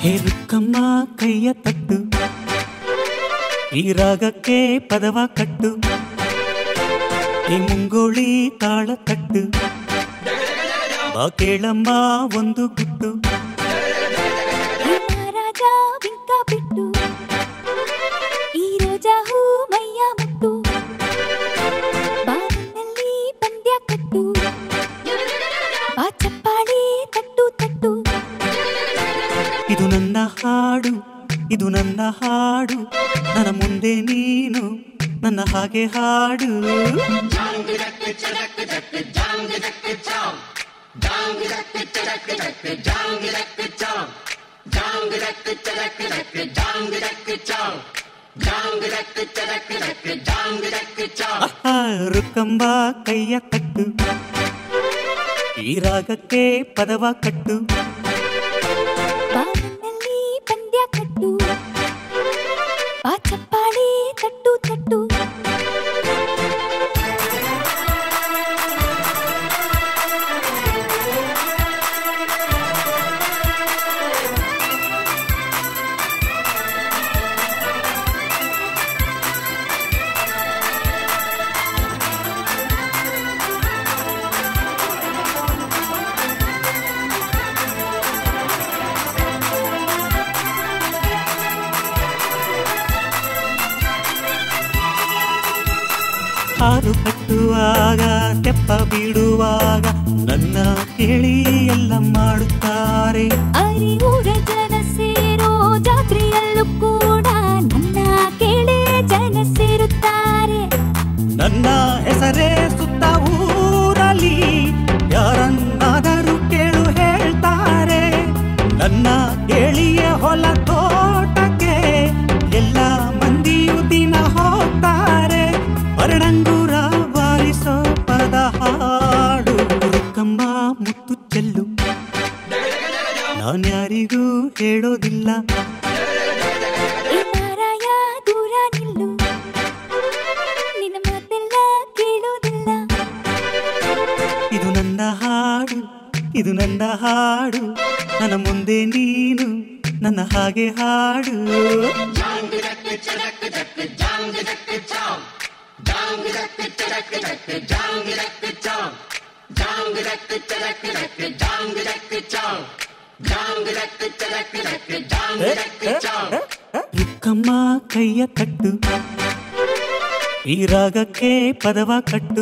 ಹೇರುಕ್ಕಮ್ಮ ಕೈಯ ತಟ್ಟು ಈ ರಾಗಕ್ಕೆ ಪದವ ಕಟ್ಟು ಈ ಮುಂಗೋಳಿ ತಾಳ ತಟ್ಟು ಬಾ ಕೇಳಮ್ಮ ಒಂದು ಗುಟ್ಟು ಈ ಮಹಾರಾಜ ಬಿಂಕ ಬಿಟ್ಟು ಈ ರೋಜಾ ಹೂ ಮೈಯ ಮುಟ್ಟು ಬಾಗಿನಲ್ಲಿ ಪಂದ್ಯ ಕಟ್ಟು ಬಾ ಚಪ್ಪಾಳಿ ತಟ್ಟು ತಟ್ಟು ಇದು ನನ್ನ ಹಾಡು ಇದು ನನ್ನ ಹಾಡು ನನ್ನ ಮುಂದೆ ನೀನು ನನ್ನ ಹಾಗೆ ಹಾಡು ಆಹಾ, ರುಕ್ಕಂಬ ಕೈಯ ಕಟ್ಟು ಈ ರಾಗಕ್ಕೆ ಪದವ ಕಟ್ಟು ಬಾಗಿನಲ್ಲಿ ಪಂದ್ಯ ಕಟ್ಟು ಬಾ ಚಪ್ಪಾಳಿ ತಟ್ಟು ತಟ್ಟು ಹಾರು ಕಟ್ಟುವಾಗ ತೆಪ್ಪ ಬೀಡುವಾಗ ನನ್ನ ಕೇಳಿ ಎಲ್ಲ ಮಾಡುತ್ತಾರೆ ಅರಿಯೂರ ಜನ ಸೇರೋ ಜಾತ್ರೆಯಲ್ಲೂ ಕೂಡ ನನ್ನ ಕೇಳೇ ಜನ ಸೇರುತ್ತಾರೆ ನನ್ನ ಹೆಸರೇ ಸುತ್ತ ಊರಲ್ಲಿ ಯಾರನ್ನಾದರೂ ಕೇಳು ಹೇಳ್ತಾರೆ ನನ್ನ ಕೇಳಿಯ ಹೊಲ ತೋಟಕ್ಕೆ ಎಲ್ಲ ಮಂದಿಯು ದಿನ ಹೋಗ್ತಾರೆ ವರ್ಣಂಗುರ ಬಾರಿಸೋ ಪದ ಹಾಡು ರುಕ್ಕಮ್ಮ ಮುತ್ತು ಚೆಲ್ಲು ನಾನ್ಯಾರಿಗೂ ಹೇಳೋದಿಲ್ಲ ಈ ಮಾರಾಯ ದೂರ ನಿಲ್ಲು ನಿನ್ನ ಮಾತೆಲ್ಲ ಕೇಳೋದಿಲ್ಲ ಇದು ನನ್ನ ಹಾಡು ಇದು ನನ್ನ ಹಾಡು ನನ್ನ ಮುಂದೆ ನೀನು ನನ್ನ ಹಾಗೆ ಹಾಡು ರುಕ್ಕಮ್ಮ ಕೈಯ ಕಟ್ಟು ಈ ರಾಗಕ್ಕೆ ಪದವ ಕಟ್ಟು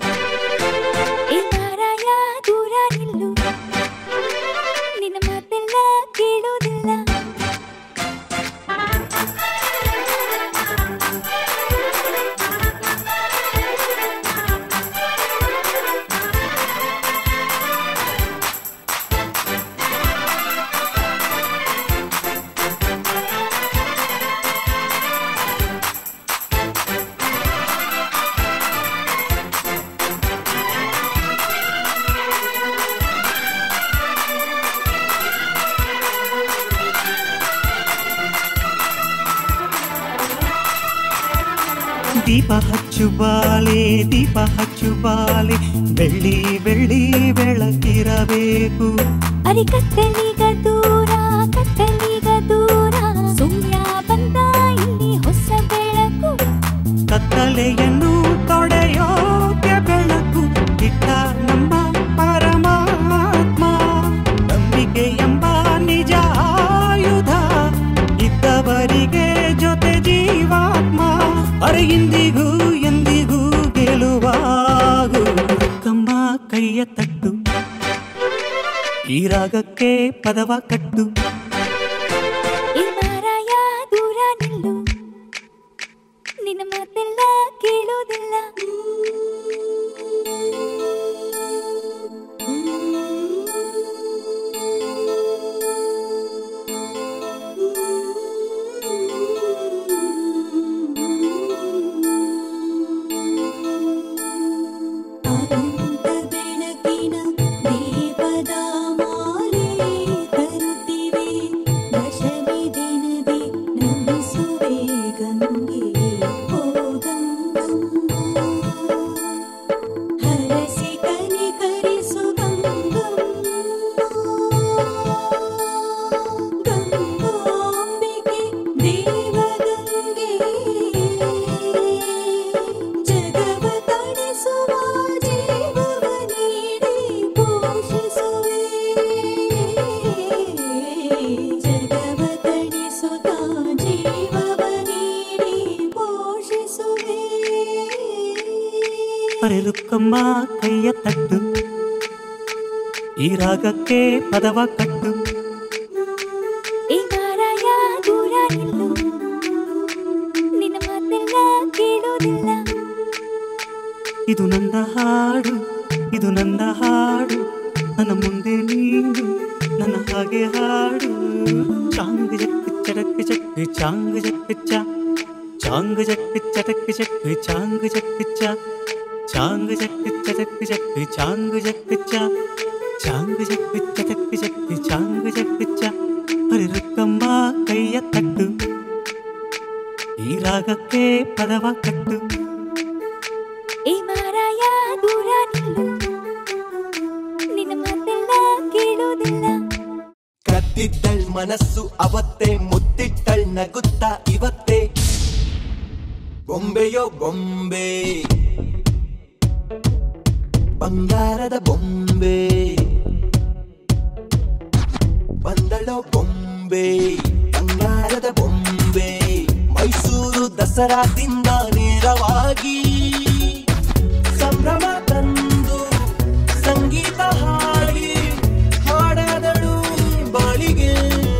ಈ ಮಾರಾಯ ದೂರ ನಿಲ್ಲು ನಿನ್ನ ಮಾತೆಲ್ಲ ಕೇಳೋದಿಲ್ಲ ದೀಪ ಹಚ್ಚು ಬಾಲೆ ದೀಪ ಹಚ್ಚು ಬಾಲೆ ಬೆಳ್ಳಿ ಬೆಳ್ಳಿ ಬೆಳಕಿರಬೇಕು ಅರೆ ಕತ್ತಲಿಗ ದೂರ ಕತ್ತಲಿಗ ದೂರ ಸೂರ್ಯ ಬಂದ ಇಲ್ಲಿ ಹೊಸ ಬೆಳಕು ಕತ್ತಲೆಯನ್ನು ತೊಡೆಯೋಕೆ ಬೆಳಕು ಇಟ್ಟ ನಮ್ಮ ಪರಮಾತ್ಮ ನಂಬಿಕೆ ಎಂಬ ನಿಜ ಆಯುಧ ಇದ್ದವರಿಗೆ ಜೊತೆ ಜೀವಾತ್ಮ ಅರೆ ಇಂದಿಗೂ ಎಂದಿಗೂ ಗೆಲುವಾಗು ಕಮ್ಮ ಕೈಯ ತಟ್ಟು ಈ ರಾಗಕ್ಕೆ ಪದವ ಕಟ್ಟು ಈ ಮಾರಾಯ ದೂರ ನಿಲ್ಲು ನಿನ್ನ ಮಾತೆಲ್ಲ ಕೇಳೋದಿಲ್ಲ ಅನಂತ ಬೆಳಕಿನ ದೀಪದ ಮಾಲೆ ತರುತ್ತಿವೆ ರುಕ್ಕಮ್ಮ ಕೈಯ ತಟ್ಟು ಈ ರಾಗಕ್ಕೆ ಪದವ ಕಟ್ಟು ಏ ಮಾರಾಯ ದೂರ ನಿಲ್ಲು ನಿನ್ನ ಮಾತೆಲ್ಲ ಕೇಳೋದಿಲ್ಲ ಇದು ನನ್ನ ಹಾಡು ಇದು ನನ್ನ ಹಾಡು ನನ್ನ ಮುಂದೆ ನೀನು ನನ್ನ ಹಾಗೆ ಹಾಡು ಚಾಂಗ್ ಜಕ್ ಚಟಕ್ ಚಕ್ ಚಾಂಗ್ ಜಕ್ ಚ ಚಾಂಗ್ ಜಕ್ ಚಟಕ್ ಚಕ್ ಚಾಂಗ್ ಜಕ್ ಚ ಚಾಂಗ್ ಜಕ್ ಚಟಕ್ ಚಕ್ ಚಾಂಗ್ ಜಕ್ ಚ ಚಾಂಗ್ ಜಕ್ ಚಟಕ್ ಚಕ್ ಚಾಂಗ್ ಜಕ್ ಚ ಹರಿ ರುಕ್ಕಮ್ಮ ಕೈಯ ತಟ್ಟು ಈ ರಾಗಕ್ಕೆ ಪದವ ಕಟ್ಟು ಏ ಮಾರಾಯ ದೂರ ನಿಲ್ಲು ನಿನ್ನ ಮಾತೆಲ್ಲ ಕೇಳೋದಿಲ್ಲ ಕತ್ತಿದ್ದಳ್ ಮನಸ್ಸು ಅವತ್ತೇ ಮುತ್ತಿಟ್ಟಳ್ ನಗುತ್ತ ಇವತ್ತೇ ಬೊಂಬೆಯೋ ಬೊಂಬೆ ಬಂಗಾರದ ಬೊಂಬೆ ಬಂದಳೋ ಬೊಂಬೆ ಬಂಗಾರದ ಬೊಂಬೆ ಮೈಸೂರು ದಸರಾದಿಂದ ನೇರವಾಗಿ ಸಂಭ್ರಮ ತಂದು ಸಂಗೀತ ಹಾಡಿ ಹಾಡದಳು ಬಾಳಿಗೆ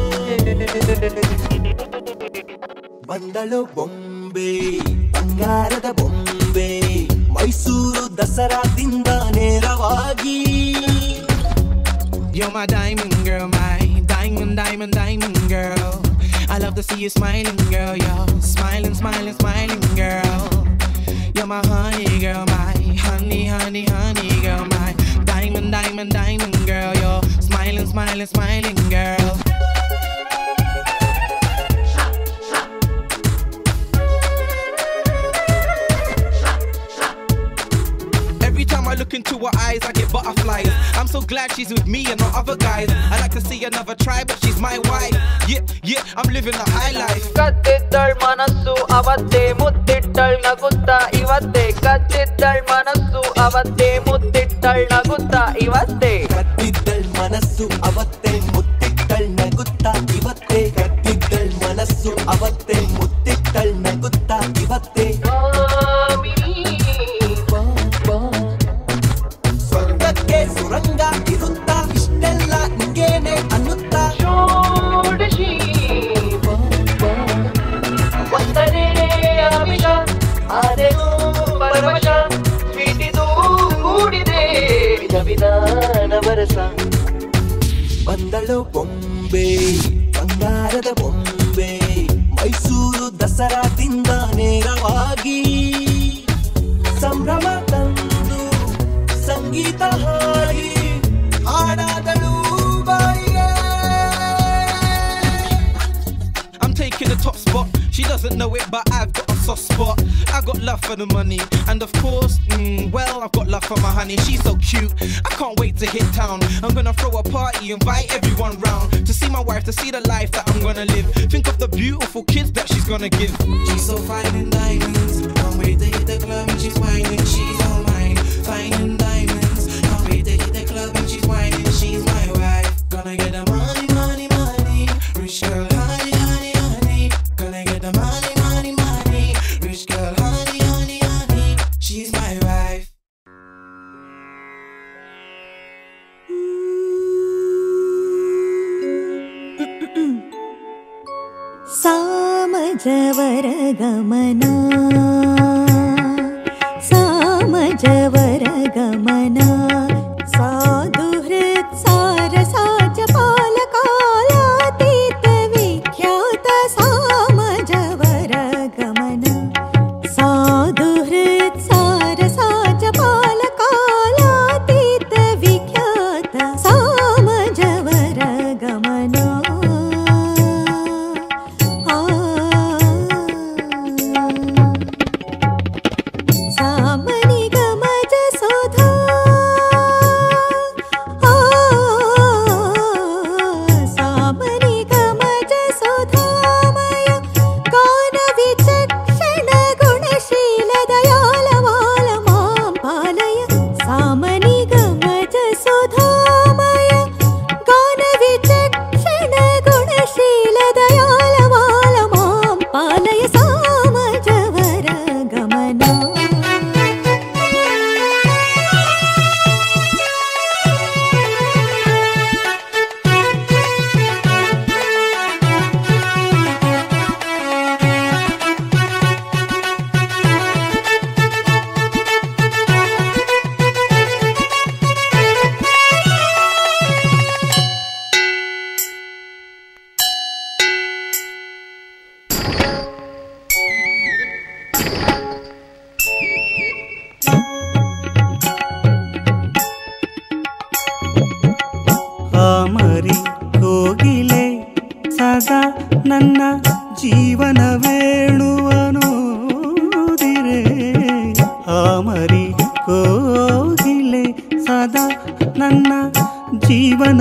ಬಂದಳು ಬೊಂಬೆ ಬಂಗಾರದ ಬೊಂಬೆ ಮೈಸೂರು ದಸರಾದಿಂದ ನೇರವಾಗಿ You're my diamond girl, my diamond, diamond, diamond girl. I love to see you smiling, girl. You're smiling, smiling, smiling, girl. You're my honey girl, my honey, honey, honey girl, my diamond, diamond, diamond girl. You're smiling, smiling, smiling, girl. Every time I look into her eyes, I get butterflies. I'm so glad she's with me and not other guys. I like to see another try, but she's my wife. Yeah, yeah, I'm living a high life. ಕತ್ತಿದ್ದಳ್ ಮನಸ್ಸು ಅವತ್ತೇ ಮುತ್ತಿಟ್ಟಳ್ ನಗುತ್ತ ಇವತ್ತೇ ಕತ್ತಿದ್ದಳ್ ಮನಸ್ಸು ಅವತ್ತೇ ಮುತ್ತಿಟ್ಟಳ್ ನಗುತ್ತ ಇವತ್ತೇ ಕತ್ತಿದ್ದಳ್ ಮನಸ್ಸು ಅವತ್ತೇ ಮುತ್ತಿಟ್ಟಳ್ ನಗುತ್ತ ಇವತ್ತೇ ಕತ್ತಿದ್ದಳ್ ಮನಸ್ಸು ಅವತ್ತೇ ಮುತ್ತಿಟ್ಟಳ್ ನಗುತ್ತ ಇವತ್ತೇ ಸ್ವರ್ಗಕ್ಕೆ ಸುರಂಗ ಇರುತ್ತಾ ಇಷ್ಟೆಲ್ಲ ನಿಂಗೇನೆ ಅನ್ನುತ್ತಾ ಒಂದನೇ ಆಮಿಷ ಆದೆನು ಪರವಶ ಸ್ವೀಟಿದು ಕೂಡಿದೆ ವಿಧ ವಿಧಾನ ಬರಸ ಬಂದಳು ಬೊಂಬೆ ಬಂಗಾರದ ಬೊಂಬೆ ಮೈಸೂರು ದಸರಾದಿಂದ ನೇರವಾಗಿ ಸಂಭ್ರಮ ತಂದು ಸಂಗೀತ ಹಾಡಿ ಹಾಡಾದಳು ಬಾಯಿಗೆ I'm taking the top spot. She doesn't know it, but I've got a soft spot. I got love for the money, and of course, mm, well, I've got love for my honey. She's so cute. I can't wait to hit town. I'm gonna throw a party, invite everyone round to see my wife, to see the life that I'm gonna live. Think of the beautiful kids that she's gonna give. She's so fine in diamonds. Can't wait to hit the club and she's whining. She's all mine. Fine in diamonds. Can't wait to hit the club and she's whining. She's my wife. Gonna get the money, money, money. Rich girl, honey, honey, honey. Gonna get the money, money, money. Rich girl, honey, honey, honey. She's my wife. ಸಾಮಜವರ ಗಮನ ಸಾಮಜವರ ಗಮನ ಸಾಧು ಹೃತ್ ಸಾರ ಸಾಚ ಪಾಲಕಾಲಾತೀತ ವಿಖ್ಯಾತ ಸಾಮಜವರ ಗಮನ ಸಾಧು ಹೃತ್ ಸಾರ ಸಾಚ ಪಾಲಕಾಲಾತೀತ ವಿಖ್ಯಾತ ಸಾಮಜವರ ಗಮನ ಆ ಸದಾ ನನ್ನ ಜೀವನ ವೇಣುವನೂದಿರೆ ಆಮರಿ ಕೋಗಿಲೆ ಸದಾ ನನ್ನ ಜೀವನ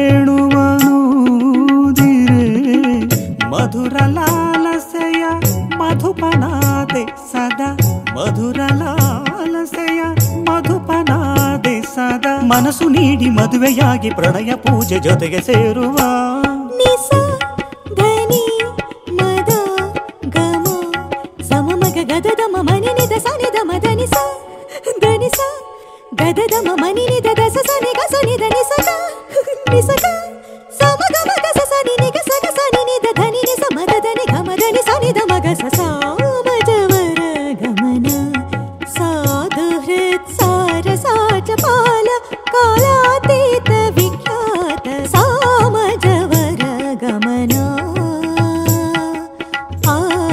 ವೇಣುವನೂದಿರೆ ಮಧುರ ಲಾಲಸೆಯ ಮಧುಪನಾದೆ ಸದಾ ಮಧುರ ಲಾಲಸೆಯ ಮಧುಪನಾದೆ ಸದಾ ಮನಸ್ಸು ನೀಡಿ ಮದುವೆಯಾಗಿ ಪ್ರಣಯ ಪೂಜೆ ಜೊತೆಗೆ ಸೇರುವ ನಿಸ ಧನಿ ಮದ ಗಮ ಸಮ ಮಗ ಗದದ ಮನಿ ನಿದ ಸನಿದ ಮದ ನಿಸ ಧನಿಸ ಗದದ ಮನಿ ನಿದ ದಸ ಸನಿ ಗ ಸನಿ ದ ನಿಸ ಗ ನಿಸ ಗ ಸಮ ಗ ಮಗ ಸ ಸನಿ ನಿ ಗ ಸ ಗ ಸನಿ ನಿ ದ ಧನಿ ನಿ ಸ ಮದ ಧನಿ ಗ ಮದ ನಿ ಸನಿ ದ ಮಗ ಸ ಸ ಮಜವರ ಗಮನ ಸಾಧು ಹೃತ್ ಸಾರ ಸಾಚ ಪಾಲ ಕಾಲಾತೀತ ವಿಖ್ಯಾತ ಸಾಮಜವರ ಗಮನ ಆ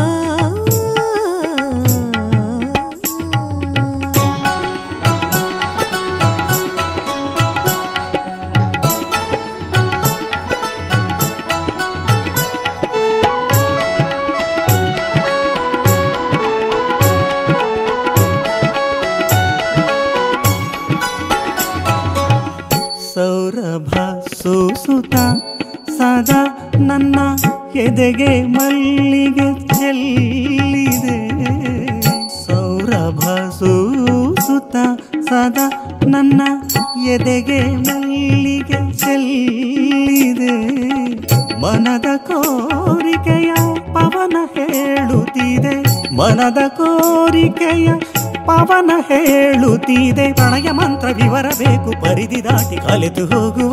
ಸೌರಭ ಸೂಸುತ್ತ ಸದಾ ನನ್ನ ಎದೆಗೆ ಮಲ್ಲಿಗೆ ಚೆಲ್ಲಿದೆ ಸೌರಭ ಸೂಸುತ್ತ ಸದಾ ನನ್ನ ಎದೆಗೆ ಮಲ್ಲಿಗೆ ಚೆಲ್ಲಿದೆ ಮನದ ಕೋರಿಕೆಯ ಪವನ ಹೇಳುತ್ತಿದೆ ಮನದ ಕೋರಿಕೆಯ ಪವನ ಹೇಳುತ್ತಿದೆ ಪ್ರಣಯ ಮಂತ್ರ ವಿವರ ಬೇಕು ಪರಿಧಿ ದಾಟಿ ಕಲಿತು ಹೋಗುವ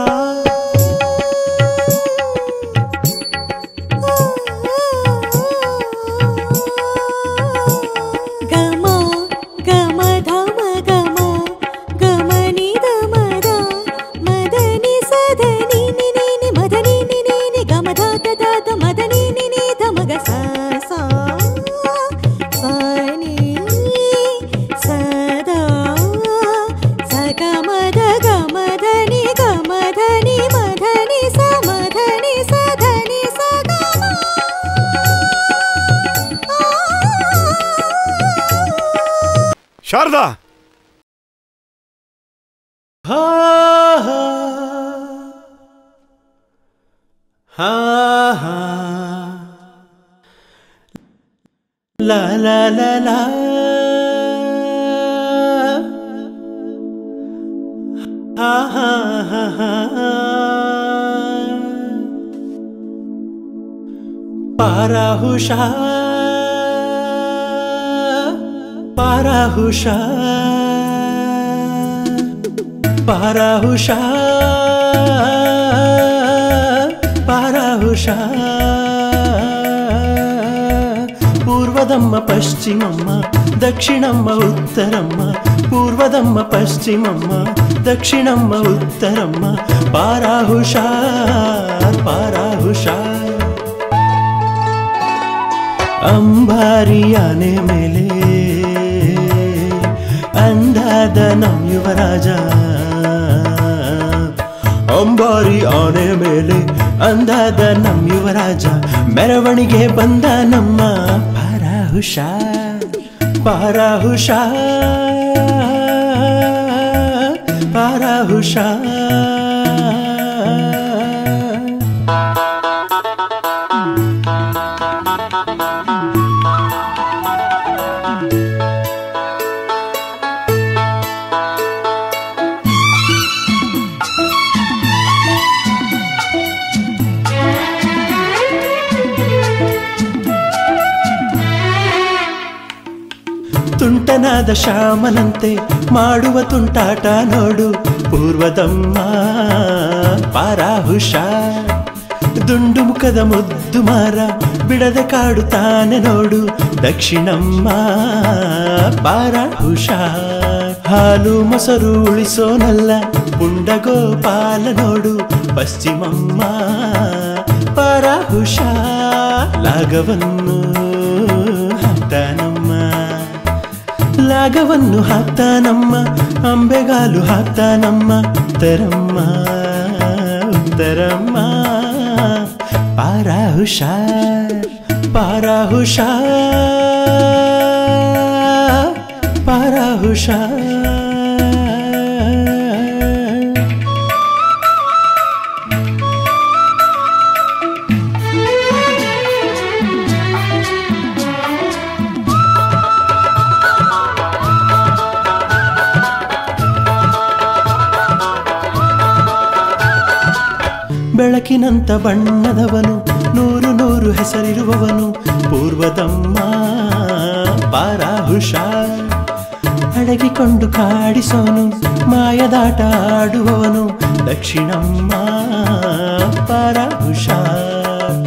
ಗಮ ಗಮ ಧಮ ಗಮ ಗಮ ನಿ ದ ಮದ ಮದ ನಿ ಸ ಧ ನಿ ನಿ ನಿ ನಿ ಮದ ನಿ ನಿ ನಿ ನಿ ಗಮ ಧ ದ ದ ದ ಮದ ನಿ ನಿ ನಿ ಧ ಮಗ ಸ ಸ ಸ ನಿ ಸ ದ ಸ ಗ ಮ ದ ಗ ಮ ಧ ನಿ ಗ ಮ ಧ ನಿ ಮ ಧ ನಿ ಸ ಮ ಧ ನಿ ಸ ಧ ನಿ ಸ ಗ ಮ ಶಾರದಾ ಹಾ ಹಾ ಹಾ ಹಾ ಲಾ ಲಾ ಲಾ ಲಾ ಹಾ ಹಾ ಹಾ ಹಾ ಪಾರಾಹುಷಾ ಪಾರಾಹುಷಾ ಪಾರಾಹುಷಾ ಪಾರಾಹುಷಾ పూర్వదమ్మ పశ్చిమమ్మ దక్షిణమ్మ ఉత్తరమ్మ పూర్వదమ్మ పశ్చిమమ్మ దక్షిణమ్మ ఉత్తరమ్మ పారాహుషార్ పారాహుషార్ ಅಂಬಾರಿ ಆನೆ ಮೇಲೆ ಅಂದಾದ ನಮ್ ಯುವರಾಜ ಅಂಬಾರಿ ಆನೆ ಮೇಲೆ ಅಂದಾದ ನಮ್ ಯುವರಾಜ ಮೆರವಣಿಗೆ ಬಂದ ನಮ್ಮ ಪಾರಾಹುಷ ಪಾರಾಹುಷ ಪಾರಾಹುಷ ತುಂಟನಾದ ಶ್ಯಾಮನಂತೆ ಮಾಡುವ ತುಂಟಾಟ ನೋಡು ಪೂರ್ವದಮ್ಮ ಪಾರಾಹುಷ ದುಂಡು ಮುಖದ ಮುದ್ದು ಮಾರ ಬಿಡದೆ ಕಾಡುತ್ತಾನೆ ನೋಡು ದಕ್ಷಿಣಮ್ಮ ಪಾರಾಹುಷ ಹಾಲು ಮೊಸರು ಉಳಿಸೋನಲ್ಲ ಪುಂಡಗೋಪಾಲ ನೋಡು ಪಶ್ಚಿಮಮ್ಮ ಪಾರಾಹುಷ ಲಾಗವನ್ನು ಹಾಕ್ತಾನಮ್ಮ ಲಾಗವನ್ನು ಹಾಕ್ತಾನಮ್ಮ ಅಂಬೆಗಾಲು ಹಾಕ್ತಾನಮ್ಮ ಉತ್ತರಮ್ಮ ಉತ್ತರಮ್ಮ ಪಾರಾ ಹುಷಾರ್ ಪಾರ ಹುಷಾರ್ ಪಾರ ಹುಷಾರ್ ಬೆಳಕಿನಂತ ಬಣ್ಣದವನು ನೂರು ನೂರು ಹೆಸರಿರುವವನು ಪೂರ್ವದಮ್ಮ ಪಾರ ಹುಷಾರ್ ಅಡಗಿಕೊಂಡು ಕಾಡಿಸೋನು ಮಾಯದಾಟ ಆಡುವವನು ದಕ್ಷಿಣಮ್ಮ ಪಾರ ಹುಷಾರ್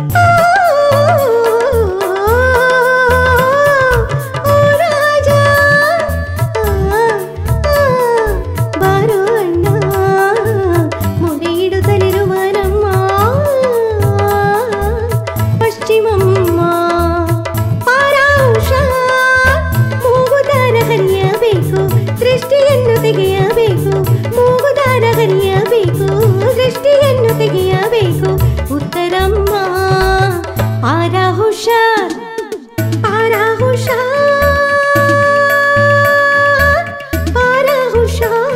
ಓ ರಾಜ ಬಾರೋ ಅಣ್ಣ ಮೊರೆ ಇಡುತ್ತಲಿರುವ ನಮ್ಮ ಪಶ್ಚಿಮಮ್ಮ ಪಾರಾಂಶ ಮೂಗುದಾರ ಹರಿಯಬೇಕು ದೃಷ್ಟಿಯನ್ನು ತೆಗೆಯಬೇಕು ಮೂಗುದಾರ ಹರಿಯಬೇಕು ದೃಷ್ಟಿಯನ್ನು ತೆಗೆಯಬೇಕು ಉತ್ತರಮ್ಮ ಪಾರ ಹುಷಾರ್ ಪಾರ ಹುಷಾರ್ ಪಾರ ಹುಷಾರ್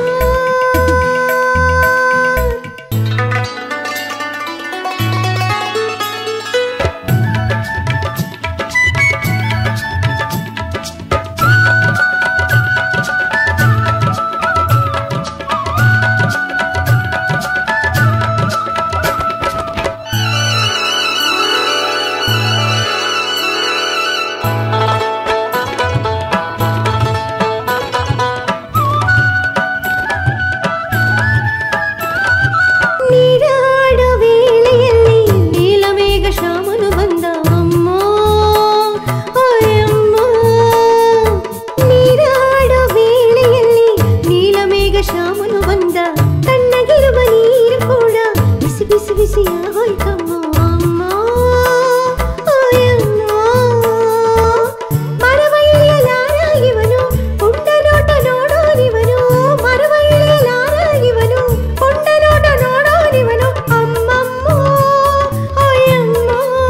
ನೀರಾಡೋ ವೇಳೆಯಲ್ಲಿ ನೀಲಮೇಘ ಶ್ಯಾಮನು ಬಂದ ಅಮ್ಮ ಓಯಮ್ಮ ನೀರಾಡೋ ವೇಳೆಯಲ್ಲಿ ನೀಲಮೇಘ ಶ್ಯಾಮನು ಬಂದ ತಣ್ಣಗಿರುವ ನೀರು ಕೂಡ ಬಿಸಿ ಬಿಸಿ ಬಿಸಿಯ ಹೋಯ್ತಮ್ಮ ಅಮ್ಮ ಓಯಮ್ಮ ಮರವ ಇಳಿಯಲಾರ ಇವನು ಉಂಡ ನೋಟ ನೋಡೋನಿವನು ಮರವ ಇಳಿಯಲಾರ ಇವನು ಉಂಡ ನೋಟ ನೋಡೋನಿವನು ಅಮ್ಮಮ್ಮ ಅಯ್ಯಮ್ಮ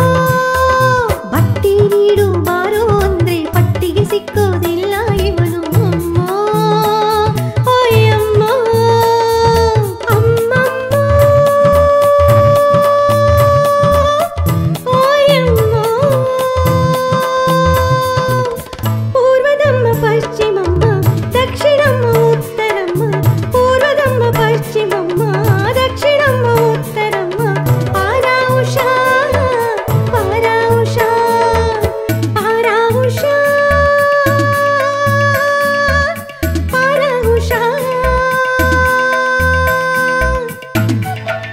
ಬಟ್ಟಿ ನೀಡು ಬಾರೋ ಅಂದ್ರೆ ಪಟ್ಟಿಗೆ ಸಿಕ್ಕೋದಿಲ್ಲ ಇವನು ಅಮ್ಮ ಅಯ್ಯಮ್ಮ ಅಮ್ಮಮ್ಮ ಪೂರ್ವದಮ್ಮ ಪಶ್ಚಿಮಮ್ಮ ದಕ್ಷಿಣಮ್ಮ ಉತ್ತರಮ್ಮ ಪೂರ್ವದಮ್ಮ ಪಶ್ಚಿಮಮ್ಮ ದಕ್ಷಿಣಮ್ಮ ಉತ್ತರಮ್ಮ ಪಾರಾಂಶ ಪಾರಾಂಶ ಪಾರಾಂಶ ಪಾರಾಂಶ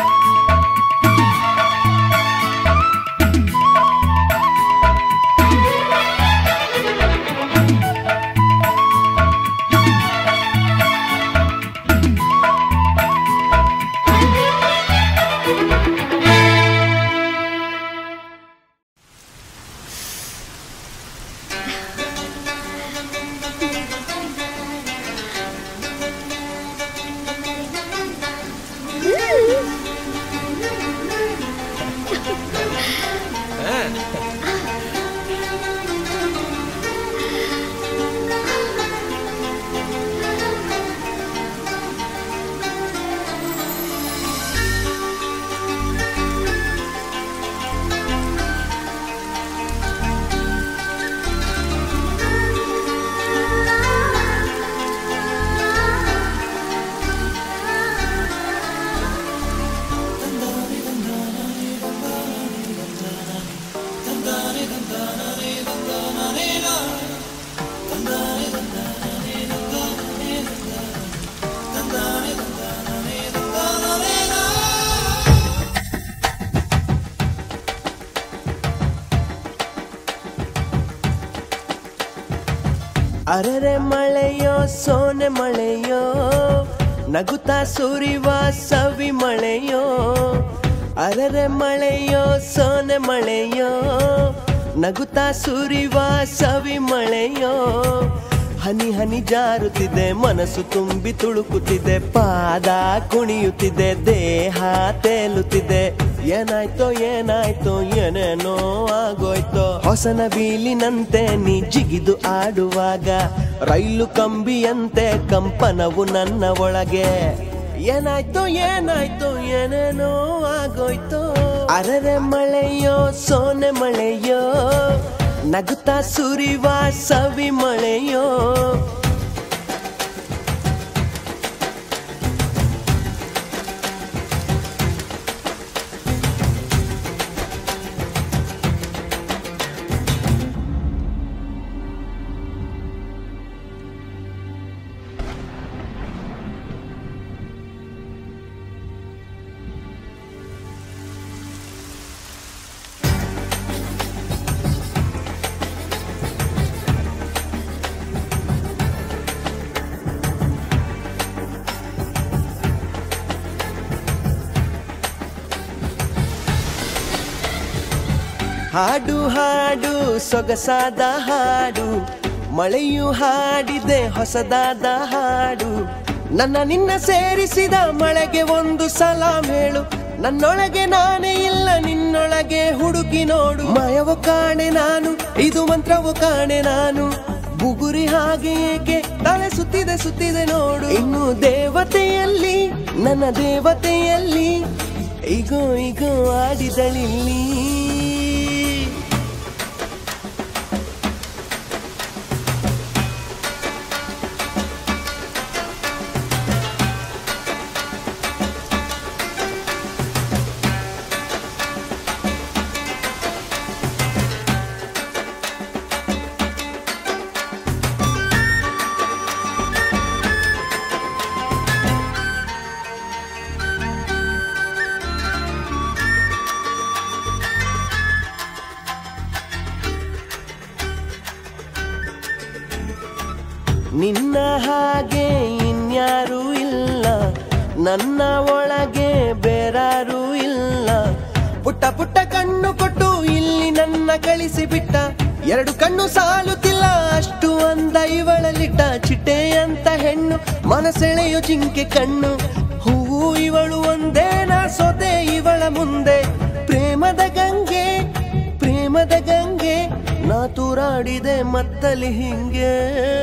ಅರರೆ ಮಳೆಯೋ ಸೋನೆ ಮಳೆಯೋ ನಗುತ್ತಾ ಸುರಿವ ಸವಿ ಮಳೆಯೋ ಅರರೆ ಮಳೆಯೋ ಸೋನೆ ಮಳೆಯೋ ನಗುತ್ತಾ ಸುರಿವ ಸವಿ ಮಳೆಯೋ ಹನಿ ಹನಿ ಜಾರುತ್ತಿದೆ ಮನಸ್ಸು ತುಂಬಿ ತುಳುಕುತ್ತಿದೆ ಪಾದ ಕುಣಿಯುತ್ತಿದೆ ದೇಹ ತೇಲುತ್ತಿದೆ ಏನಾಯ್ತೋ ಏನಾಯ್ತೋ ಏನೇನೋ ಆಗೋಯ್ತೋ ಹೊಸನ ಬೀಲಿನಂತೆ ನೀ ಜಿಗಿದು ಆಡುವಾಗ ರೈಲು ಕಂಬಿಯಂತೆ ಕಂಪನವು ನನ್ನ ಒಳಗೆ ಏನಾಯ್ತೋ ಏನಾಯ್ತೋ ಏನೇನೋ ಆಗೋಯ್ತೋ ಅರರೆ ಮಳೆಯೋ ಸೋನೆ ಮಳೆಯೋ ನಗುತ್ತಾ ಸುರಿವ ಸವಿ ಮಳೆಯೋ ಹಾಡು ಹಾಡು ಸೊಗಸಾದ ಹಾಡು ಮಳೆಯು ಹಾಡಿದೆ ಹೊಸದಾದ ಹಾಡು ನನ್ನ ನಿನ್ನ ಸೇರಿಸಿದ ಮಳೆಗೆ ಒಂದು ಸಲಾಂ ಹೇಳು ನನ್ನೊಳಗೆ ನಾನೇ ಇಲ್ಲ ನಿನ್ನೊಳಗೆ ಹುಡುಕಿ ನೋಡು ಮಾಯವು ಕಾಣೆ ನಾನು ಇದು ಮಂತ್ರವು ಕಾಣೆ ನಾನು ಬುಗುರಿ ಹಾಗೆ ಏಕೆ ತಲೆ ಸುತ್ತಿದೆ ಸುತ್ತಿದೆ ನೋಡು ಇನ್ನು ದೇವತೆಯಲ್ಲಿ ನನ್ನ ದೇವತೆಯಲ್ಲಿ ಇಗೋ ಇಗೋ ಆಡಿದಳಿಲ್ಲಿ ನಿನ್ನ ಹಾಗೆ ಇನ್ಯಾರೂ ಇಲ್ಲ ನನ್ನ ಒಳಗೆ ಬೇರಾರೂ ಇಲ್ಲ ಪುಟ್ಟ ಪುಟ್ಟ ಕಣ್ಣು ಕೊಟ್ಟು ಇಲ್ಲಿ ನನ್ನ ಕಳಿಸಿಬಿಟ್ಟ ಎರಡು ಕಣ್ಣು ಸಾಲುತ್ತಿಲ್ಲ ಅಷ್ಟು ಅಂದ ಇವಳಲಿಟ್ಟ ಚಿಟ್ಟೆ ಅಂತ ಹೆಣ್ಣು ಮನಸೆಳೆಯೋ ಜಿಂಕೆ ಕಣ್ಣು ಹೂವು ಇವಳು ಒಂದೇ ನಾ ಸೊದೆ ಇವಳ ಮುಂದೆ ಪ್ರೇಮದ ಗಂಗೆ ಪ್ರೇಮದ ಗಂಗೆ ನಾ ತೂರಾಡಿದೆ ಮತ್ತಲಿ ಹಿಂಗೆ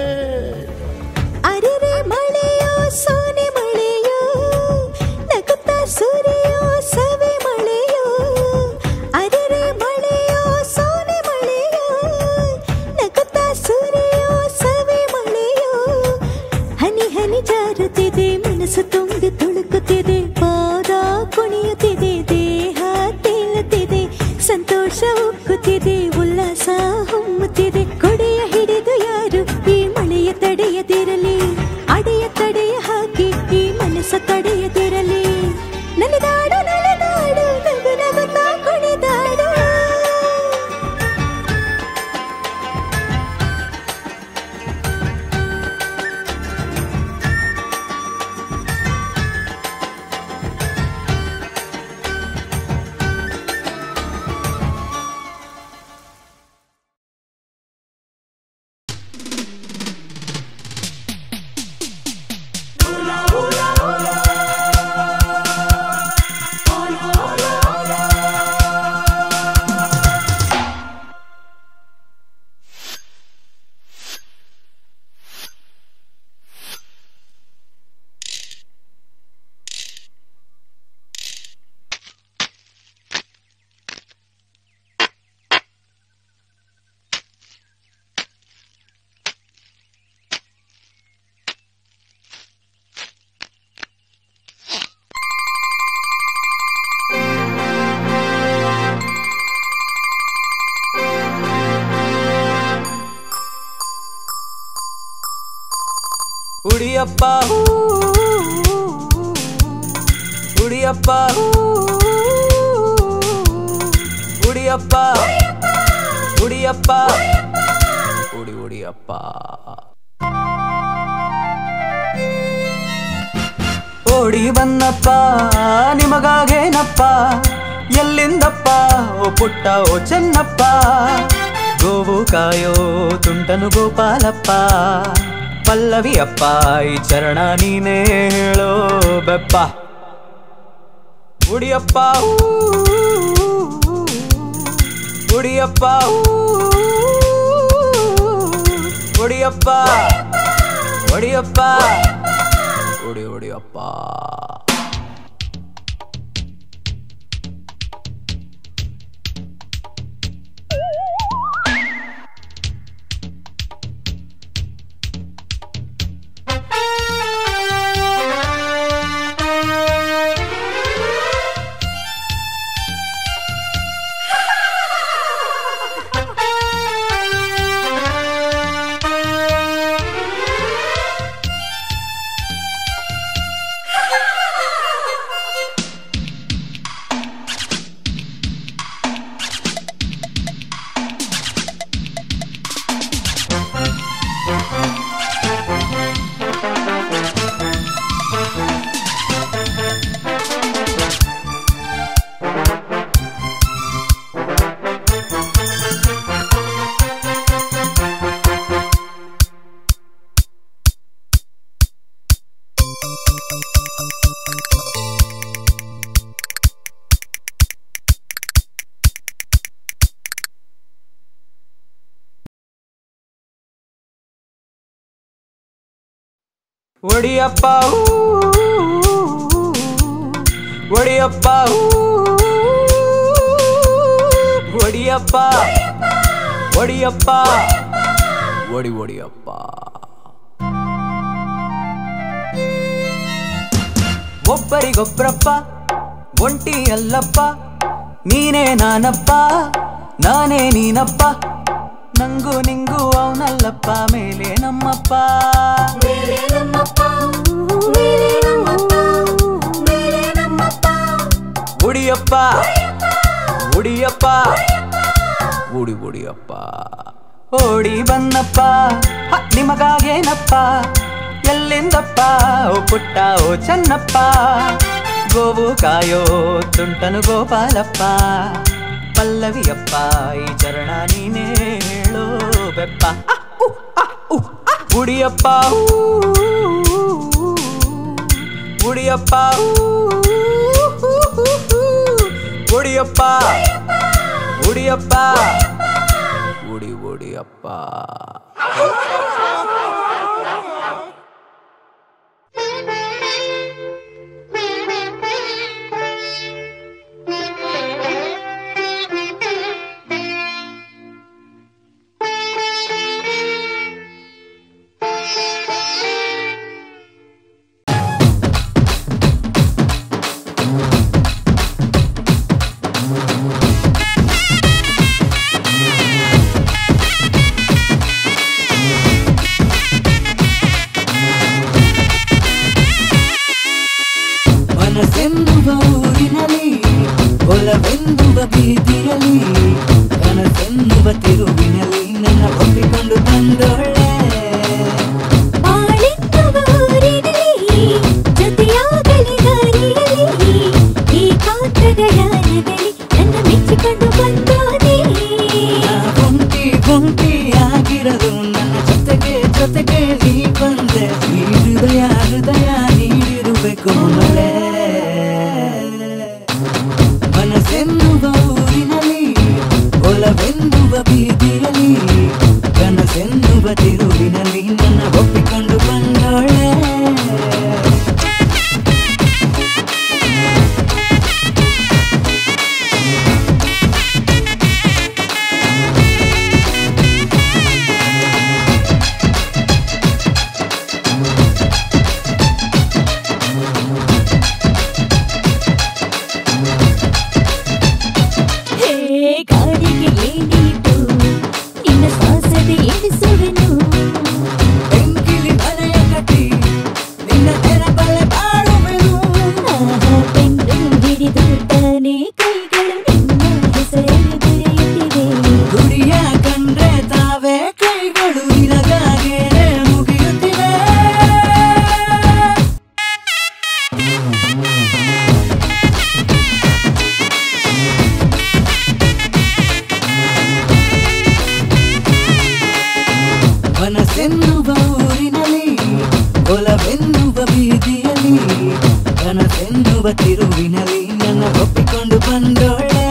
ಅರೆರೆ ಮಳೆಯೋ ಸೋನೆ ಮಳೆಯೋ ನಗುತ್ತಾ ಸೂರ್ಯೋ ಸವೆ ಮಳೆಯೋ ಅರೆರೆ ಮಳೆಯೋ ಸೋನೆ ಮಳೆಯೋ ನಗುತ್ತಾ ಸೂರ್ಯೋ ಸವೆ ಮಳೆಯೋ ಹನಿ ಹನಿ ಜಾರುತ್ತಿದೆ ಮನಸ್ಸು ತುಂಬಿ ತುಳುಕುತ್ತಿದೆ ಪಾದ ಕುಣಿಯುತ್ತಿದೆ ದೇಹ ತೇಲುತ್ತಿದೆ ಸಂತೋಷ ಉಕ್ಕುತ್ತಿದೆ ಉಲ್ಲಾಸ ಹೊಮ್ಮುತ್ತಿದೆ ಕೊಡೆಯ ಹಿಡಿದು ಯಾರು ಈ ಮಳೆಯ ತಡೆಯದಿರಲಿ ಅಡೆಯ ತಡೆಯ ಹಾಕಿ ಈ ಮನಸ್ಸ ತಡೆಯದಿರಲಿ ನಲಿದಾಡು ನಲಿದಾಡು ನಗು ನಗುತ್ತಾ ಕುಣಿದಾಡು ಉಡಿಯಪ್ಪ ಉಡಿಯಪ್ಪ ಉಡಿಯಪ್ಪ ಉಡಿಯಪ್ಪ ಉಡಿ ಉಡಿಯಪ್ಪ ಓಡಿ ಬನ್ನಪ್ಪ ನಿಮಗಾಗೇನಪ್ಪ ಎಲ್ಲಿಂದಪ್ಪ ಓ ಪುಟ್ಟ ಓ ಚೆನ್ನಪ್ಪ ಗೋವು ಕಾಯೋ ತುಂಟನು ಗೋಪಾಲಪ್ಪ ಪಲ್ಲವಿಯಪ್ಪ ಈ ಚರಣ ನೀನೇ ಹೇಳೋ ಬೆಪ್ಪ ಉಡಿಯಪ್ಪ ಊ, ಉಡಿಯಪ್ಪ ಊ, ಉಡಿಯಪ್ಪ ಒಡಿಯಪ್ಪ ಉಡಿ ಉಡಿಯಪ್ಪ ಒಡಿಯಪ್ಪ ಊ, ಒಡಿಯಪ್ಪ ಊ, ಒಡಿಯಪ್ಪ ಒಡಿಯಪ್ಪ ಒಡಿ ಒಡಿಯಪ್ಪ ಒಬ್ಬರಿಗೊಬ್ರಪ್ಪ ಒಂಟಿ ಅಲ್ಲಪ್ಪ ನೀನೇ ನಾನಪ್ಪ ನಾನೇ ನೀನಪ್ಪ ನಂಗೂ ನಿಂಗೂ ಅವನಲ್ಲಪ್ಪ ಮೇಲೆ ನಮ್ಮಪ್ಪ ಉಡಿಯಪ್ಪ ಉಡಿಯಪ್ಪ ಉಡಿ ಉಡಿಯಪ್ಪ ಓಡಿ ಬನ್ನಪ್ಪ ಹ, ನಿಮಗಾಗೇನಪ್ಪ ಎಲ್ಲಿಂದಪ್ಪ ಓ ಪುಟ್ಟ ಓ ಚೆನ್ನಪ್ಪ ಗೋವು ಕಾಯೋ ತುಂಟನು ಗೋಪಾಲಪ್ಪ ಪಲ್ಲವಿಯಪ್ಪ ಈ ಚರಣ ನೀನೇ ಹೇಳೋ ಬೆಪ್ಪ ಅ, ಉ, ಅ, ಉ, ಅ. ಉಡಿಯಪ್ಪ ಊ, ಉಡಿಯಪ್ಪ ಊ, ಉಡಿಯಪ್ಪ ಉಡಿಯಪ್ಪ ಉಡಿ ಉಡಿಯಪ್ಪ ಮನಸ್ಸೆನ್ನುವ ಊರಿನಲ್ಲಿ ಒಲವೆನ್ನುವ ಬೀದಿಯಲ್ಲಿ ಕನಸೆನ್ನುವ ತಿರುವಿನಲ್ಲಿ ನನ್ನ ಒಪ್ಪಿಕೊಂಡು ಬಂದೊಳ್ಳೆ ಬಾಳೆನ್ನುವ ಊರಿನಲ್ಲಿ ಜೊತೆಯಾಗಲಿ ದಾರಿಯಲ್ಲಿ ಏಕಾಂತದ ಯಾನದಲ್ಲಿ ನನ್ನ ಮೆಚ್ಚಿಕೊಂಡು ಬಂದೋದೆ ಒಂಟಿ ಒಂಟಿ ಆಗಿರಲು ನನ್ನ ಜೊತೆಗೆ ಜೊತೆಗೆ ನೀ ಬಂದೆ ಈ ಹೃದಯ ಹೃದಯ ನೀಡಿರಬೇಕು ಮಳೆ ಮನಸ್ಸೆನ್ನುವ ಊರಿನಲ್ಲಿ ಒಲವೆನ್ನುವ ಬೀದಿಯಲ್ಲಿ ಕನಸೆನ್ನುವ ತಿರುವಿನಲ್ಲಿ ನನ್ನ ಒಪ್ಪಿಕೊಂಡು ಬಂದೊಳೆ ಹೇ ಗಾಳಿಗೆ ಏನಿತು ನಿನ್ನ ಶ್ವಾಸದ ಎಣಿಸುವೆನು ಬೆಂಕಿಲಿ ಮನೆಯ ಕಟ್ಟಿ ನಿನ್ನ ತೆರಬಲೆ ಬಾಳುವೆನು ಆಹಾ ಪೆನ್ನು ಹಿಡಿದು ತಾನೇ ಕೈಗಳು ನಿನ್ನ ಹೆಸರನ್ನು ಬರೆಯುತ್ತಿವೆ ಗುರಿಯ ಕಂಡ್ರೆ ತಾವೇ ಕೈಗಳು ನಿನಗಾಗೆ ಮುಗಿಯುತ್ತಿವೆ ಮನಸ್ಸೆನ್ನುವ ತಿರುವಿನಲ್ಲಿ ನನ್ನ ಒಪ್ಪಿಕೊಂಡು ಬಂದೋಳೆ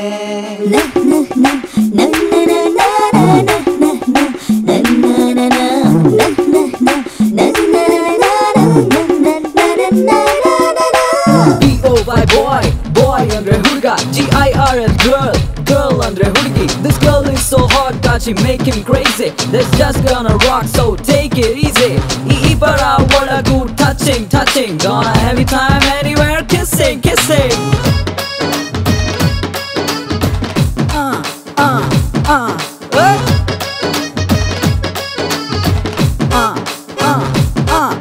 B-O-Y boy, boy ಅಂದ್ರೆ ಹುಡುಗ G-I-R-L girl, girl ಅಂದ್ರೆ ಹುಡುಗಿ This girl is so hot that she make him crazy This just gonna rock so take it easy ಈ ಇಬ್ಬರ ಒಳಗೂ touching, touching Gonna every time anywhere kissing, kissing Uh, uh, uh, what? Uh, uh, uh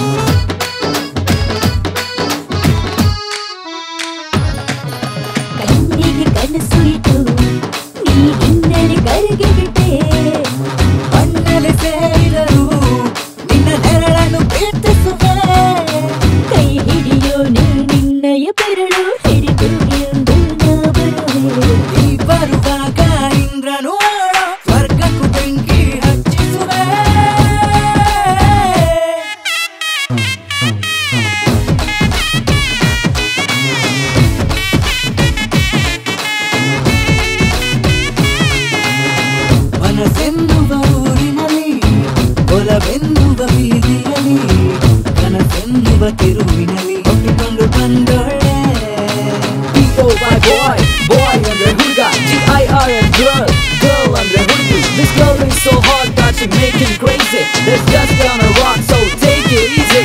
ಕಣ್ಣಿಗೆ ಕನಸು ಇಟ್ಟು ನೀ ಹಿಂದೆಲೆ ಕರಗಿ ಬಿಟ್ಟೆ ಮಣ್ಣಲ್ಲಿ ಸೇರಿದರು ನಿನ್ನ ನೆರಳನ್ನು ಪ್ರೀತಿಸುವೆ ಕೈ ಹಿಡಿಯೋ ನೀ ನಿನ್ನಯ ಬೆರಳು ಹಿಡಿದು ಎಂದು ನಾ ಬರುವೆ ನೀ ಬರುವಾಗ ಇಂದ್ರನು ಆಳೋ ಸ್ವರ್ಗಕ್ಕೂ ಬೆಂಕಿ ಹಚ್ಚಿಸುವೆ ಮನಸ್ಸೆನ್ನುವ ಊರಿನಲ್ಲಿ ಒಲವೆನ್ನುವ ಬೀದಿಯಲ್ಲಿ ಕನಸೆನ್ನುವ ತಿರುವಿನಲ್ಲಿ ಒಪ್ಪಿಕೊಂಡು ಬಂದೊಳೆ B-O-Y boy, boy ಅಂದ್ರೆ ಹುಡುಗ G-I-R-L girl, girl ಅಂದ್ರೆ ಹುಡುಗಿ This girl is so hot that she make him crazy This just gonna rock so take it easy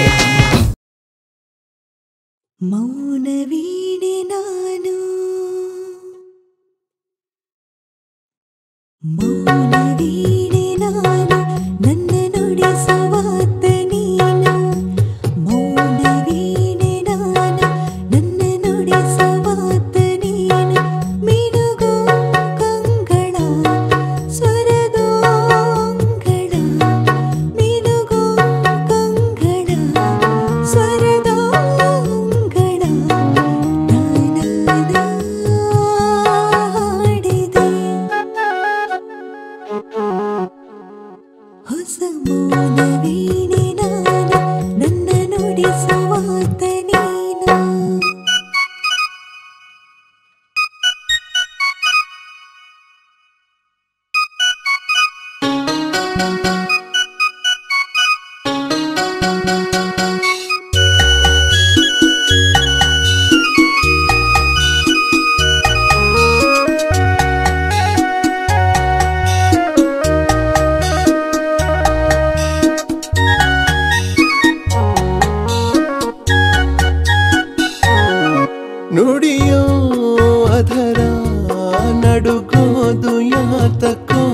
ಮೌನವೀಣೆ ನಾನು ಮೌನವೀಣೆ ನಾನು ನನ್ನ ನುಡಿಸುವಾತ ನೀನು ಮೌನವೀಣೆ ನಾನು ನನ್ನ ನುಡಿಸುವಾತ ನೀನು ಮಿನುಗೋ ಕಂಗಳ ಸ್ವರದೋಂಗಳ ಮಿನುಗೋ ಕಂಗಳ ಸ್ವರದೋಂಗಳ ನಾನಾಡಿದೆ ಹೊಸ ಮೌನವೀಣೆ ನಾನು ನನ್ನ ನುಡಿಸುವಾತ ನೀನು ನುಡಿಯೋ ಅದರ ನಡುಗೋದು ಯಾತಕೋ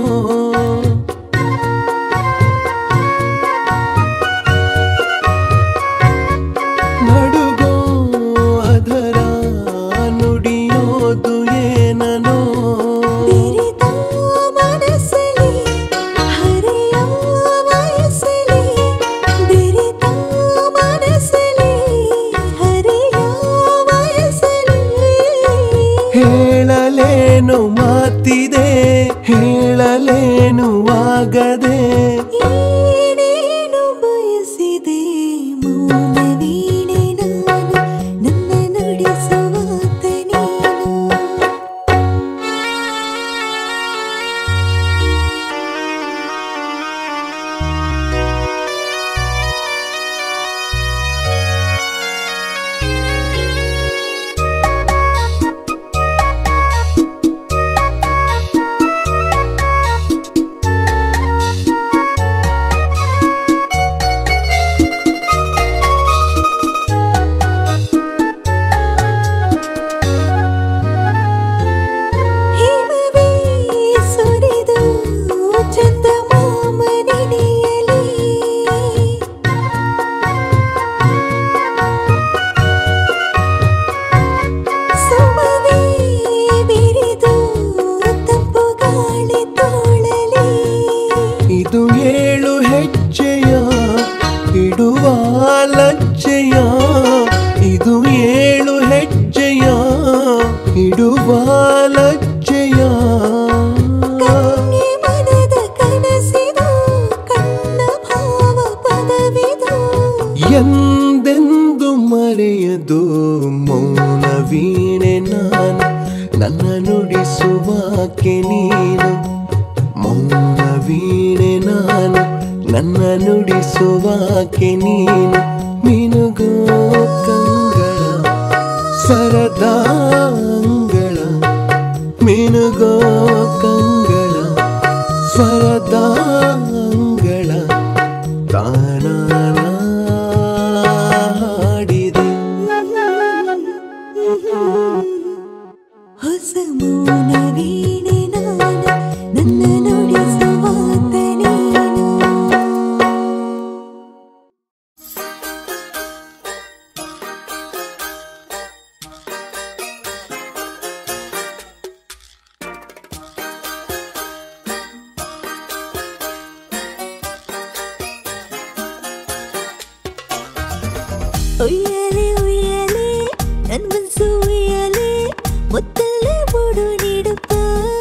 ನಡುಗೋ ಅದರ ನುಡಿಯೋದು ಏನನೋ ಬೆರೆತ ಮನಸ್ಸಲಿ ಹರೆಯ ವಯಸ್ಸಲಿ ಬೆರೆತ ಮನಸ್ಸಲಿ ಹರೆಯ ವಯಸ್ಸಲಿ ಹೇಳಲೇನು ಮಾತಿದೆ ಹೇಳಲೇನು ಆಗದೆ ಏನೇನು ಬಯಸಿದೆ ಮೌನವೀಣೆ ನಾನು ನನ್ನ ನುಡಿಸುವಾತ ನೀನು ನುಡಿಯೋ ನೀನು ಮೌನ ವೀಣೆ ನಾನು ನನ್ನ ನುಡಿಸುವಾಕೆ ನೀನು ಮಿನುಗೋ ಕಂಗಳ ಸ್ವರದ ಅಂಗಳ ಮಿನುಗೋ ಕಂಗಳ ಸ್ವರದ ಅಂಗಳ ತಾನಾಡಿದೆ ಹೊಸ ಮೌನ ವೀಣೆ ನಾನು ನನ್ನ ನುಡಿಸುವಾತ ನೀನು ಉಯ್ಯಾಲೆ ಉಯ್ಯಾಲೆ ನನ್ ಮನ್ಸು ಉಯ್ಯಾಲೆ ಮುತ್ತಲ್ಲೇ ಮೂಡು ನೀಡಪ್ಪ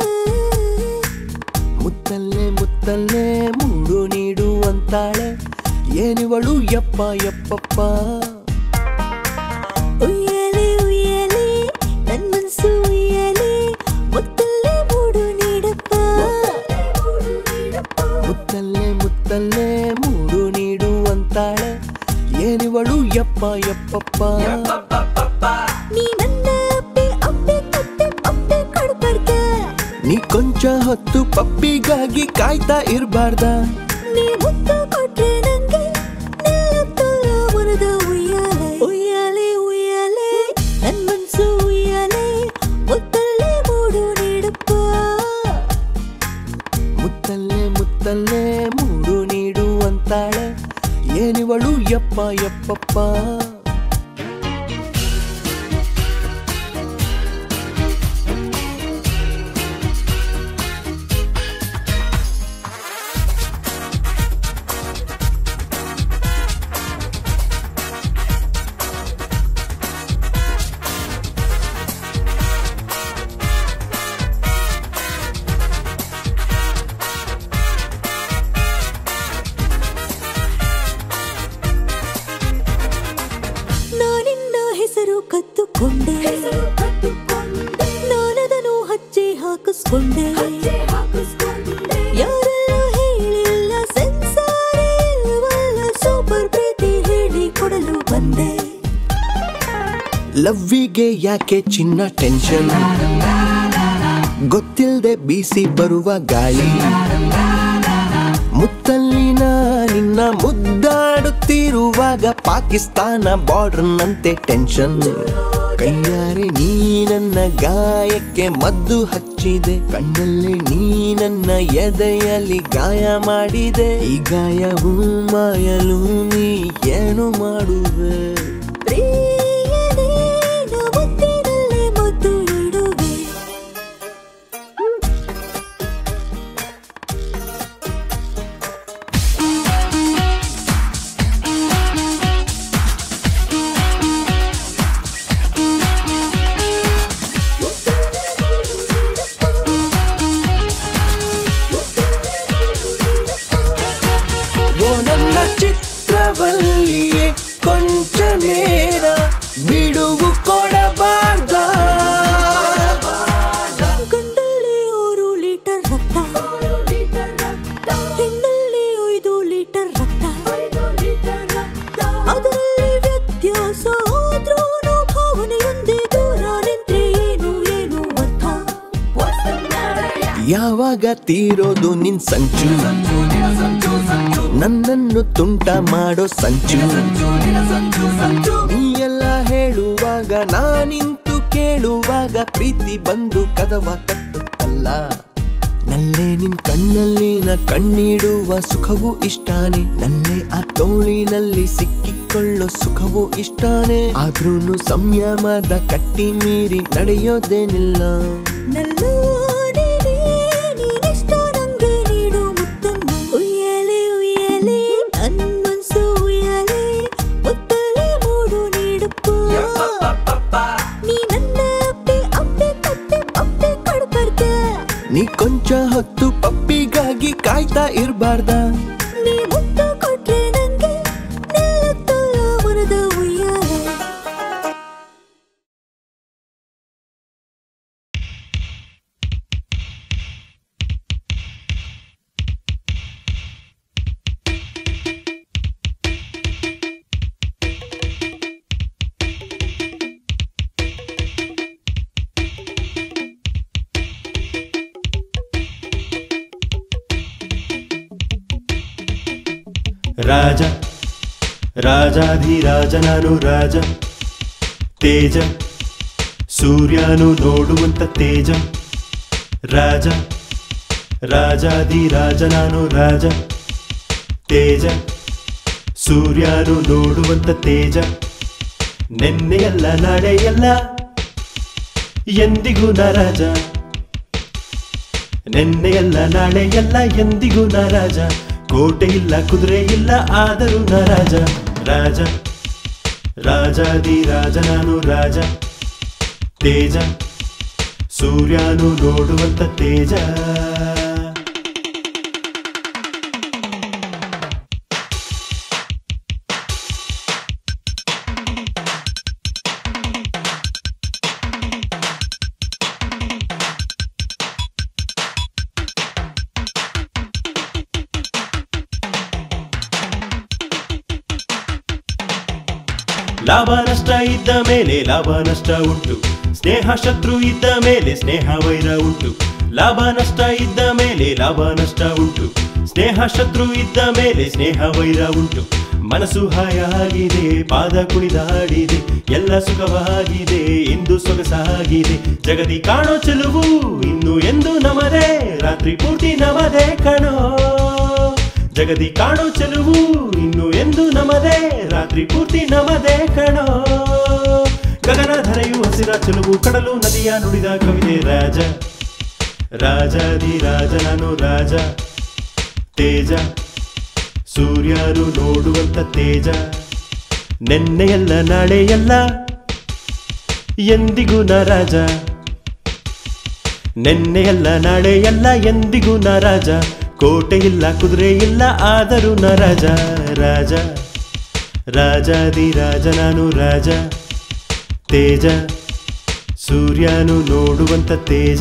ಮುತ್ತಲ್ಲೇ ಮುತ್ತಲ್ಲೇ ಮೂಡು ನೀಡುವಂತಾಳೆ ಏನಿವಳು ಯಪ್ಪ ಯಪ್ಪಪ್ಪ ಉಯ್ಯಾಲೆ ಉಯ್ಯಾಲೆ ನನ್ ಮನ್ಸು ಉಯ್ಯಾಲೆ ಮುತ್ತಲ್ಲೇ ಮೂಡು ನೀಡಪ್ಪ ಮುತ್ತಲ್ಲೇ ಮುತ್ತಲ್ಲೇ ಮೂಡು ನೀಡುವಂತಾಳೆ ಏನಿವಳು ಯಪ್ಪ ಯಪ್ಪಪ್ಪ ನೀ ನನ್ನ ಅಪ್ಪೆ ಅಪ್ಪೆ ಕಟ್ಟೆ ಅಪ್ಪೆ ಕೊಡ್ಬಾರ್ದ ನೀ ಕೊಂಚ ಹೊತ್ತು ಪಪ್ಪಿಗಾಗಿ ಕಾಯ್ತಾ ಇರ್ಬಾರ್ದ ನೀ ಮುತ್ತು ಕೊಟ್ರೆ ನಂಗೆ ನಿಲ್ಲುತ್ತಲ್ಲ ಮನದ ಉಯ್ಯಾಲೆ ಉಯ್ಯಾಲೆ ಉಯ್ಯಾಲೆ ನನ್ ಮನ್ಸು ಉಯ್ಯಾಲೆ ಮುತ್ತಲ್ಲೇ ಮೂಡು ನೀಡಪ್ಪ ಮುತ್ತಲ್ಲೇ ಮುತ್ತಲ್ಲೇ ಮೂಡು ನೀಡುವಂತಾಳೆ ಏನಿವಳು ಯಪ್ಪ ಯಪ್ಪಪ್ಪ ನಾನಿನ್ನ ಹೆಸರು ಕತ್ತುಕೊಂಡೆ ನಾನದನ್ನು ಹಚ್ಚೆ ಹಾಕಿಸ್ಕೊಂಡೆ ಯಾರೆಲ್ಲ ಹೇಳಿಲ್ಲ ಸೆನ್ಸಾರ ಇಲ್ವಲ್ಲ ಸೂಪರ್ ಪ್ರೀತಿ ಹೇಳಿ ಕೊಡಲು ಬಂದೆ ಲವ್ವಿಗೆ ಯಾಕೆ ಚಿನ್ನ ಟೆನ್ಷನ್ ಗೊತ್ತಿಲ್ಲದೆ ಬೀಸಿ ಬರುವ ಗಾಳಿ ಮುತ್ತಲ್ಲಿನ ನಿನ್ನ ಮುದ್ದಾಡುತ್ತಿರುವಾಗ ಪಾಕಿಸ್ತಾನ ಬಾರ್ಡರ್ನಂತೆ ಟೆನ್ಷನ್ ಕೈಯಾರೆ ನೀ ನನ್ನ ಗಾಯಕ್ಕೆ ಮದ್ದು ಹಚ್ಚಿದೆ ಕಣ್ಣಲ್ಲಿ ನೀ ನನ್ನ ಎದೆಯಲ್ಲಿ ಗಾಯ ಮಾಡಿದೆ ಈ ಗಾಯವು ಮಾಯಲು ನೀ ಏನು ಮಾಡುವೆ ಪ್ರಿಯನೇ ನಾ ಮುತ್ತಿನಲ್ಲೇ ಮುದ್ದು ಇಡುವೆ ಓ ನನ್ನ ಚಿತ್ರವಲ್ಲಿಯೇ ಕೊಂಚ ನೇರ ಬಿಡುವು ಕೊಡಬಾರ್ದ ಗಂಡಲ್ಲಿ ಆರು ಲೀಟರ್ ರಕ್ತ ಹೆಣ್ಣಲ್ಲಿ ಐದು ಲೀಟರ್ ರಕ್ತ ಅದರಲ್ಲಿ ವ್ಯತ್ಯಾಸ ಆದ್ರೂನು ಭಾವನೆಯೊಂದೇ ದೂರ ನಿಂತ್ರೆ ಏನು ಏನು ಅರ್ಥ ಯಾವಾಗ ತೀರೋದು ನಿನ್ ಸಂಚು ನನ್ನನ್ನು ತುಂಟ ಮಾಡೋ ಸಂಚು ನೀ ಎಲ್ಲ ಹೇಳುವಾಗ ನಾನಿಂತು ಕೇಳುವಾಗ ಪ್ರೀತಿ ಬಂದು ಕದವ ತಟ್ಟುತ್ತಲ್ಲ ನಲ್ಲೇ ನಿನ್ ಕಣ್ಣಲ್ಲಿನ ಕಣ್ಣಿಡುವ ಸುಖವೂ ಇಷ್ಟಾನೆ ನಲ್ಲೇ ಆ ತೋಳಿನಲ್ಲಿ ಸಿಕ್ಕಿಕೊಳ್ಳೋ ಸುಖವೂ ಇಷ್ಟಾನೆ ಆದ್ರೂನು ಸಂಯಮದ ಕಟ್ಟಿ ಮೀರಿ ನಡೆಯೋದೇನಿಲ್ಲ ನಲ್ಲೋನೆ ನೀನೆಷ್ಟ ನಂಗೆ ನೀಡು ಮುತ್ತನ್ನ ಉಯ್ಯಾಲೆ ಉಯ್ಯಾಲೆ ನನ್ ಮನ್ಸು ಉಯ್ಯಾಲೆ ಮುತ್ತಲೆ ಮೂಡು ನೀಡಪ್ಪ ನೀ ನನ್ನ ಅಪ್ಪೆ ಅಪ್ಪೆ ಕಟ್ಟೆ ಅಪ್ಪೆ ಕೊಡ್ಬಾರ್ದ ನೀ ಕೊಂಚ ಹೊತ್ತು ಪಪ್ಪಿಗಾಗಿ ಕಾಯ್ತಾ ಇರ್ಬಾರ್ದ ನೀ ಮುತ್ತು ಕೊಟ್ರೆ ನಂಗೆ ನಿಲ್ಲುತ್ತಲ್ಲ ಮನದ ಉಯ್ಯಾಲೆ ರಾಜ ರಾಜಾಧಿರಾಜ ನಾನು ರಾಜ ತೇಜ ಸೂರ್ಯನು ನೋಡುವಂತ ತೇಜ ರಾಜ ರಾಜಾಧಿರಾಜ ನಾನು ರಾಜ ತೇಜ ಸೂರ್ಯನು ನೋಡುವಂತ ತೇಜ ನೆನ್ನೆಯಲ್ಲ ನಾಳೆಯಲ್ಲ ಎಂದಿಗೂ ನ ರಾಜ ನೆನ್ನೆಯಲ್ಲ ನಾಳೆಯಲ್ಲ ಎಂದಿಗೂ ನ ರಾಜ ಕೋಟೆ ಇಲ್ಲ ಕುದುರೆ ಇಲ್ಲ ಆದರೂ ನ ರಾಜ ರಾಜ ರಾಜಾದಿರಾಜ ನಾನು ರಾಜ ತೇಜ ಸೂರ್ಯನು ನೋಡುವಂತ ತೇಜ ಲಾಭ ನಷ್ಟ ಇದ್ದ ಮೇಲೆ ಲಾಭ ನಷ್ಟ ಉಂಟು ಸ್ನೇಹ ಶತ್ರು ಇದ್ದ ಮೇಲೆ ಸ್ನೇಹ ವೈರ ಉಂಟು ಲಾಭ ನಷ್ಟ ಇದ್ದ ಮೇಲೆ ಲಾಭ ನಷ್ಟ ಉಂಟು ಸ್ನೇಹ ಶತ್ರು ಇದ್ದ ಮೇಲೆ ಸ್ನೇಹ ವೈರ ಉಂಟು ಮನಸ್ಸು ಹಾಯಾಗಿದೆ ಪಾದ ಕುಣಿದಾಡಿದೆ ಎಲ್ಲ ಸುಖವಾಗಿದೆ ಇಂದು ಸೊಗಸಾಗಿದೆ ಜಗದಿ ಕಾಣೋ ಚೆಲುವು ಇನ್ನು ಎಂದು ನಮದೇ ರಾತ್ರಿ ಪೂರ್ತಿ ನಮದೇ ಕಣೋ ಜಗದಿ ಕಾಣೋ ಚೆಲುವು ಇನ್ನು ಎಂದು ನಮದೇ ರಾತ್ರಿ ಪೂರ್ತಿ ನಮದೇ ಕಣೋ ಗಗನ ಧರೆಯು ಹಸಿರ ಚೆಲುವು ಕಡಲು ನದಿಯ ನುಡಿದ ಕವಿತೆ ರಾಜ ರಾಜಾದಿ ರಾಜ ನಾನು ರಾಜ ತೇಜ ಸೂರ್ಯನು ನೋಡುವಂತ ತೇಜ ನೆನ್ನೆಯಲ್ಲ ನಾಳೆಯಲ್ಲ ಎಂದಿಗೂ ನ ರಾಜ ನೆನ್ನೆಯಲ್ಲ ನಾಳೆಯಲ್ಲ ಎಂದಿಗೂ ನ ರಾಜ ಕೋಟೆ ಇಲ್ಲ ಕುದುರೆ ಇಲ್ಲ ಆದರೂ ನ ರಾಜ ರಾಜ ರಾಜಾದಿ ರಾಜ ನಾನು ರಾಜ ತೇಜ ಸೂರ್ಯನು ನೋಡುವಂತ ತೇಜ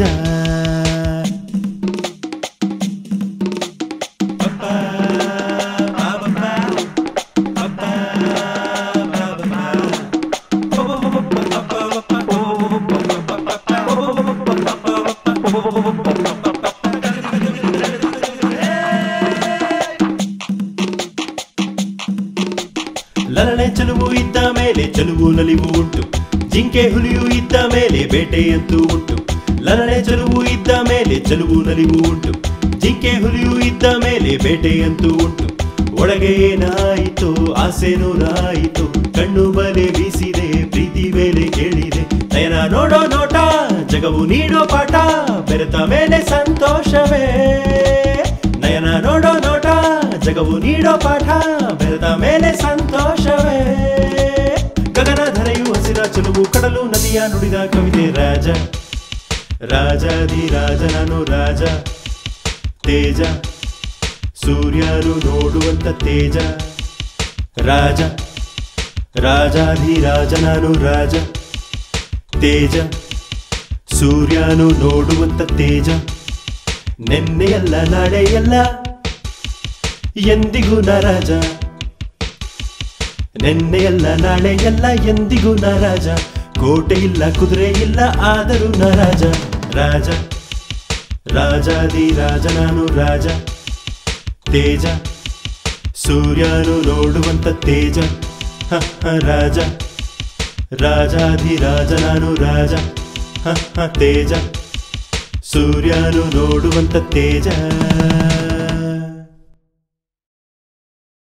ಲಲನೆ ಚೆಲುವು ಇದ್ದ ಮೇಲೆ ಚೆಲುವು ನಲಿವು ಉಂಟು ಜಿಂಕೆ ಹುಲಿಯು ಇದ್ದ ಮೇಲೆ ಬೇಟೆಯಂತೂ ಉಂಟು ಲಲನೆ ಚೆಲುವು ಇದ್ದ ಮೇಲೆ ಚೆಲುವು ನಲಿವು ಉಂಟು ಜಿಂಕೆ ಹುಲಿಯು ಇದ್ದ ಮೇಲೆ ಬೇಟೆಯಂತೂ ಉಂಟು ಒಳಗೆ ಏನಾಯಿತು ಆಸೆ ನೂರಾಯಿತು ಕಣ್ಣು ಬಲೆ ಬೀಸಿದೆ ಪ್ರೀತಿ ಬೇಲೆ ಕೇಳಿದೆ ನಯನ ನೋಡೋ ನೋಟ ಜಗವು ನೀಡೋ ಪಾಠ ಬೆರೆತ ಮೇಲೆ ಸಂತೋಷವೇ ನಯನ ನೋಡೋ ನೋಟ ಜಗವು ನೀಡೋ ಪಾಠ ಬೆರೆತ ಮೇಲೆ ಸಂತೋಷವೇ ಗಗನ ಧರೆಯು ಹಸಿರ ಚೆಲುವು ಕಡಲು ನದಿಯ ನುಡಿದ ಕವಿತೆ ರಾಜ ರಾಜಾದಿ ರಾಜ ನಾನು ರಾಜ ತೇಜ ಸೂರ್ಯನು ನೋಡುವಂತ ತೇಜ ರಾಜ ರಾಜಾದಿ ರಾಜ ನಾನು ರಾಜ ತೇಜ ಸೂರ್ಯನು ನೋಡುವಂತ ತೇಜ ನೆನ್ನೆಯಲ್ಲ ನಾಳೆಯಲ್ಲ ಎಂದಿಗೂ ನ ರಾಜ ನೆನ್ನೆಯಲ್ಲ ನಾಳೆಯಲ್ಲ ಎಂದಿಗೂ ನ ರಾಜ ಕೋಟೆ ಇಲ್ಲ ಕುದುರೆ ಇಲ್ಲ ಆದರೂ ನ ರಾಜ ರಾಜ ರಾಜಾದಿ ರಾಜ ನಾನು ರಾಜ ತೇಜ ಸೂರ್ಯನು ನೋಡುವಂತ ತೇಜ ಹ, ಹ, ರಾಜ ರಾಜಾದಿ ರಾಜ ನಾನು ರಾಜ ಹ, ಹ, ತೇಜ ಸೂರ್ಯನು ನೋಡುವಂತ ತೇಜ